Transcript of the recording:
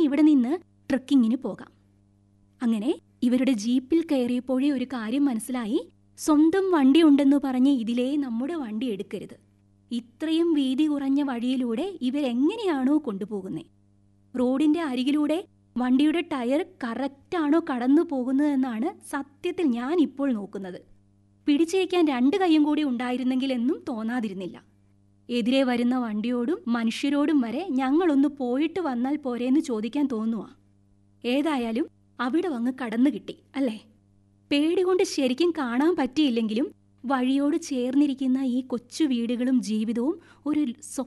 ഇവിടെ നിന്ന് ട്രക്കിങ്ങിന് പോകാം അങ്ങനെ ഇവരുടെ ജീപ്പിൽ കയറിയപ്പോഴേ ഒരു കാര്യം മനസ്സിലായി സ്വന്തം വണ്ടി ഉണ്ടെന്ന് പറഞ്ഞ് ഇതിലേ നമ്മുടെ വണ്ടി എടുക്കരുത് ഇത്രയും വീതി കുറഞ്ഞ വഴിയിലൂടെ ഇവരെങ്ങനെയാണോ കൊണ്ടുപോകുന്നത് റോഡിന്റെ അരികിലൂടെ വണ്ടിയുടെ ടയർ കറക്റ്റാണോ കടന്നു പോകുന്നതെന്നാണ് സത്യത്തിൽ ഞാൻ ഇപ്പോൾ നോക്കുന്നത് പിടിച്ചേക്കാൻ രണ്ട് കൈയും കൂടി ഉണ്ടായിരുന്നെങ്കിൽ എന്നും തോന്നാതിരുന്നില്ല എതിരെ വരുന്ന വണ്ടിയോടും മനുഷ്യരോടും വരെ ഞങ്ങളൊന്ന് പോയിട്ട് വന്നാൽ പോരേന്ന് ചോദിക്കാൻ തോന്നുവാ ഏതായാലും അവിടെ വന്ന് കടന്നു കിട്ടി അല്ലേ പേടി കൊണ്ട് ശരിക്കും കാണാൻ പറ്റിയില്ലെങ്കിലും വഴിയോട് ചേർന്നിരിക്കുന്ന ഈ കൊച്ചു വീടുകളും ജീവിതവും ഒരു